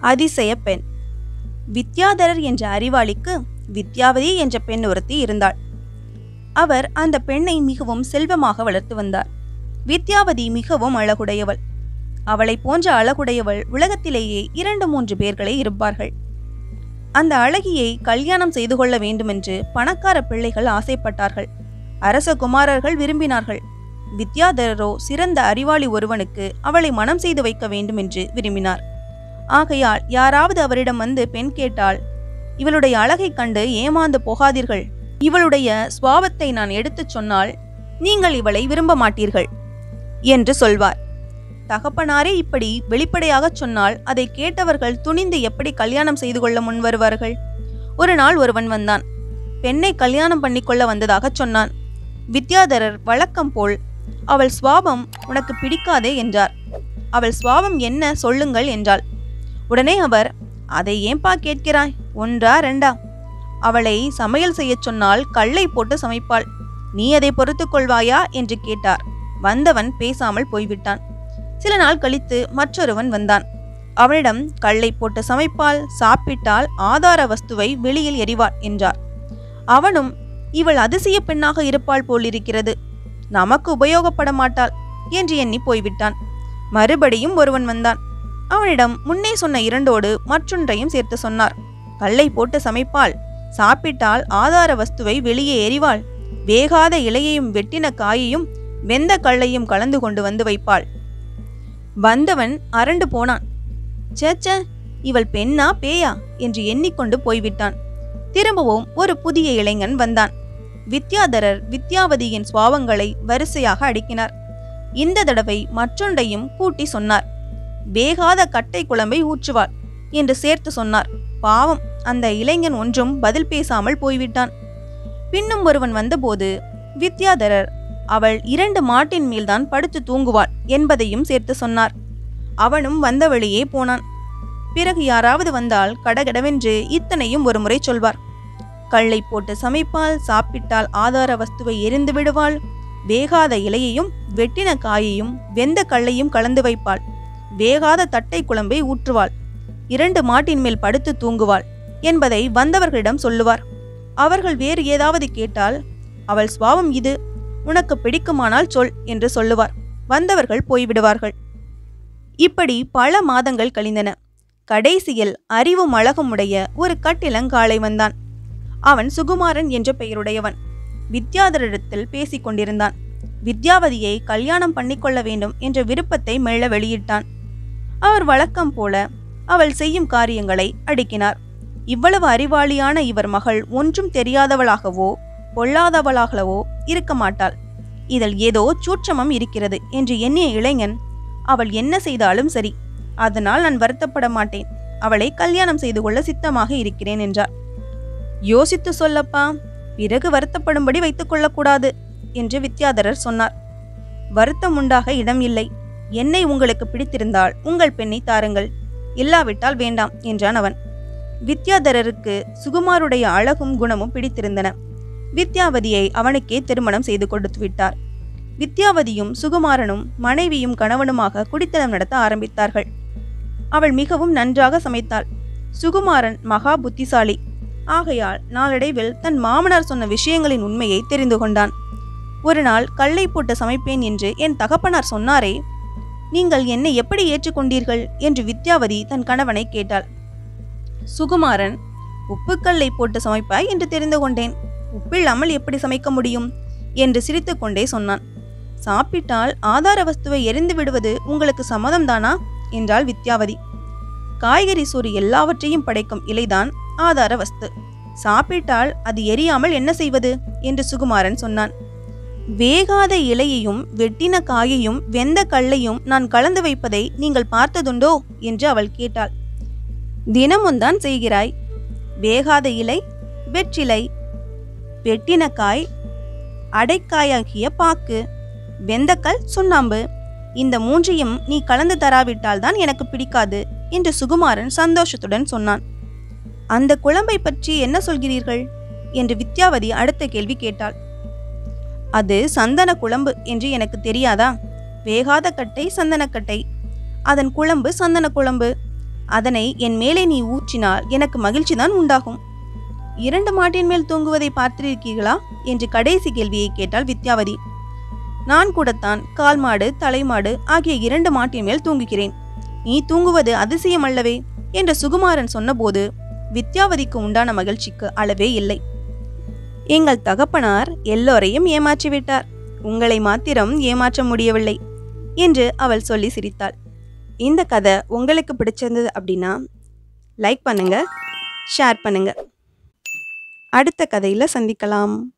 அதிசய பெண் வித்யாதரர் என்ற அறிவாளிக்கு வித்யாவதி என்ற பெண் ஒருத்தி இருந்தாள் அவர் அந்த பெண்ணை மிகவும் செல்வமாக வளர்த்து வந்தார் வித்யாவதி மிகவும் அழகுடையவள் அவளைப் போன்ற அழகுடையவள் உலகத்திலேயே இரண்டு மூன்று பேர்களே இருப்பார்கள் அந்த அழகியை கல்யாணம் செய்து கொள்ள வேண்டுமென்று பணக்கார பிள்ளைகள் ஆசைப்பட்டார்கள் அரச குமாரர்கள் விரும்பினார்கள் வித்யாதரரோ சிறந்த அறிவாளி ஒருவனுக்கு அவளை மனம் செய்து வைக்க வேண்டும் என்று விரும்பினார் ஆகையால் யாராவது அவரிடம் வந்து பெண் கேட்டால் இவளுடைய அழகைக் கண்டு ஏமாந்து போகாதீர்கள் இவளுடைய சுவாபத்தை நான் எடுத்துச் சொன்னால் நீங்கள் இவளை விரும்ப மாட்டீர்கள் என்று சொல்வார் தகப்பனாரே இப்படி வெளிப்படையாகச் சொன்னால் அதை கேட்டவர்கள் துணிந்து எப்படி கல்யாணம் செய்து கொள்ள முன் வருவார்கள் ஒரு நாள் ஒருவன் வந்தான் பெண்ணை கல்யாணம் பண்ணிக்கொள்ள வந்ததாகச் சொன்னான் வித்யாதரர் வழக்கம் போல் அவள் சுவாபம் உனக்கு பிடிக்காதே என்றார் அவள் சுவாபம் என்ன சொல்லுங்கள் என்றாள் உடனே அவர் அதை ஏன்பா கேட்கிறாய் ஒன்றா ரெண்டா அவளை சமையல் செய்யச் சொன்னால் கல்லை போட்டு சமைப்பாள் நீ அதை பொறுத்துக் கொள்வாயா என்று கேட்டார் வந்தவன் பேசாமல் போய்விட்டான் சில நாள் கழித்து மற்றொருவன் வந்தான் அவனிடம் கல்லை போட்டு சமைப்பால் சாப்பிட்டால் ஆதார வஸ்துவை வெளியில் எறிவாள் என்றார் அவனும் இவள் அதிசய பெண்ணாக இருப்பாள் போலிருக்கிறது நமக்கு உபயோகப்பட மாட்டாள் என்று எண்ணி போய்விட்டான் மறுபடியும் ஒருவன் வந்தான் அவனிடம் முன்னே சொன்ன இரண்டோடு மற்றொன்றையும் சேர்த்து சொன்னார் கல்லை போட்டு சமைப்பாள் சாப்பிட்டால் ஆதார வஸ்துவை வெளியே எறிவாள் வேகாத இலையையும் வெட்டின காயையும் வெந்த கல்லையும் கலந்து கொண்டு வந்து வைப்பாள் வந்தவன் அரண்டு போனான் சேச்ச இவள் பெண்ணா பேயா என்று எண்ணிக்கொண்டு போய்விட்டான் திரும்பவும் ஒரு புதிய இளைஞன் வந்தான் வித்யாதரர் வித்யாவதியின் சுவாவங்களை வரிசையாக அடுக்கினார் இந்த தடவை மற்றொன்றையும் கூட்டி சொன்னார் வேகாத கட்டை குழம்பை ஊற்றுவாள் என்று சேர்த்து சொன்னார் பாவம் அந்த இளைஞன் ஒன்றும் பதில் பேசாமல் போய்விட்டான் பின்னும் ஒருவன் வந்தபோது வித்யாதரர் அவள் இரண்டு மாட்டின் மேல்தான் படுத்து தூங்குவாள் என்பதையும் சேர்த்து சொன்னார் அவனும் வந்த வழியே போனான் பிறகு யாராவது வந்தால் கடகடவென்று இத்தனையும் ஒரு முறை சொல்வார் கல்லை போட்டு சமைப்பால் சாப்பிட்டால் ஆதார வஸ்துவை எரிந்து விடுவாள் வேகாத இலையையும் வெட்டின காயையும் வெந்த கல்லையும் கலந்து வைப்பாள் வேகாத தட்டை குழம்பை ஊற்றுவாள் இரண்டு மாட்டின் மேல் படுத்து தூங்குவாள் என்பதை வந்தவர்களிடம் சொல்லுவார் அவர்கள் வேறு ஏதாவது கேட்டால் அவள் சுவாவம் இது உனக்கு பிடிக்குமானால் சொல் என்று சொல்லுவார் வந்தவர்கள் போய்விடுவார்கள் இப்படி பல மாதங்கள் கழிந்தன கடைசியில் அறிவும் அழகும் உடைய ஒரு கட்டிலங்காலை வந்தான் அவன் சுகுமாரன் என்ற பெயருடையவன் வித்யாதரிடத்தில் பேசிக் கொண்டிருந்தான் வித்யாவதியை கல்யாணம் பண்ணிக்கொள்ள வேண்டும் என்ற விருப்பத்தை மெல்ல வெளியிட்டான் அவர் வழக்கம் போல அவள் செய்யும் காரியங்களை அடுக்கினார் இவ்வளவு அறிவாளியான இவர் மகள் ஒன்றும் தெரியாதவளாகவோ பொல்லாதவளாகவோ இருக்க மாட்டாள் இதில் ஏதோ சூட்சமம் இருக்கிறது என்று எண்ணிய இளைஞன் அவள் என்ன செய்தாலும் சரி அதனால் நான் வருத்தப்பட மாட்டேன் அவளை கல்யாணம் செய்து கொள்ள சித்தமாக இருக்கிறேன் என்றார் யோசித்து சொல்லப்பா பிறகு வருத்தப்படும்படி வைத்துக் கொள்ளக்கூடாது என்று வித்யாதரர் சொன்னார் வருத்தம் உண்டாக இடம் இல்லை என்னை உங்களுக்கு பிடித்திருந்தால் உங்கள் பெண்ணை தாருங்கள் இல்லாவிட்டால் வேண்டாம் என்றான் அவன் வித்யாதரருக்கு சுகுமாருடைய அழகும் குணமும் பிடித்திருந்தன வித்யாவதியை அவனுக்கே திருமணம் செய்து கொடுத்து விட்டார் வித்யாவதியும் சுகுமாரனும் மனைவியும் கணவனுமாக குடித்தனம் நடத்த ஆரம்பித்தார்கள் அவள் மிகவும் நன்றாக சமைத்தாள் சுகுமாரன் மகா புத்திசாலி ஆகையால் நாளடைவில் தன் மாமனார் சொன்ன விஷயங்களின் உண்மையை தெரிந்து கொண்டான் ஒரு நாள் கல்லை போட்டு சமைப்பேன் என்று என் தகப்பனார் சொன்னாரே நீங்கள் என்னை எப்படி ஏற்றுக்கொண்டீர்கள் என்று வித்யாவதி தன் கணவனை கேட்டாள் சுகுமாரன் உப்புக்கல்லை போட்டு சமைப்பாய் என்று தெரிந்து கொண்டேன் உப்பில்லாமல் எப்படி சமைக்க முடியும் என்று சிரித்துக்கொண்டே சொன்னான் சாப்பிட்டால் ஆதார வஸ்துவை எரிந்து விடுவது உங்களுக்கு சம்மதம்தானா என்றாள் வித்யாவதி காய்கறி சோறு எல்லாவற்றையும் படைக்கும் இலைதான் ஆதார வஸ்து சாப்பிட்டால் அது எரியாமல் என்ன செய்வது என்று சுகுமாரன் சொன்னான் வேகாத இலையையும் வெட்டின காயையும் வெந்த கல்லையும் நான் கலந்து வைப்பதை நீங்கள் பார்த்ததுண்டோ என்று அவள் கேட்டாள் தினமும் தான் செய்கிறாய் வேகாத இலை வெற்றிலை வெட்டின காய் அடைக்காயாகிய பாக்கு வெந்தக்கல் சுண்ணாம்பு இந்த மூன்றையும் நீ கலந்து தராவிட்டால் தான் எனக்கு பிடிக்காது என்று சுகுமாரன் சந்தோஷத்துடன் சொன்னான் அந்த குழம்பை பற்றி என்ன சொல்கிறீர்கள் என்று வித்யாவதி அடுத்த கேள்வி கேட்டாள் அது சந்தன குழம்பு என்று எனக்கு தெரியாதா வேகாத கட்டை சந்தனக்கட்டை அதன் குழம்பு சந்தன குழம்பு அதனை என் மேலே நீ ஊற்றினால் எனக்கு மகிழ்ச்சிதான் உண்டாகும் இரண்டு மாட்டின் மேல் தூங்குவதை பார்த்திருக்கீர்களா என்று கடைசி கேள்வியை கேட்டாள் வித்யாவதி நான் கூடத்தான் கால் மாடு தலைமாடு ஆகிய இரண்டு மாட்டின் மேல் தூங்குகிறேன் நீ தூங்குவது அதிசயம் அல்லவே என்று சுகுமாரன் சொன்னபோது வித்யாவதிக்கு உண்டான மகிழ்ச்சிக்கு அளவே இல்லை எங்கள் தகப்பனார் எல்லோரையும் ஏமாற்றி விட்டார் உங்களை மாத்திரம் ஏமாற்ற முடியவில்லை என்று அவள் சொல்லி சிரித்தாள் இந்த கதை உங்களுக்கு பிடிச்சிருந்தது அப்படின்னா லைக் பண்ணுங்க ஷேர் பண்ணுங்க அடுத்த கதையில் சந்திக்கலாம்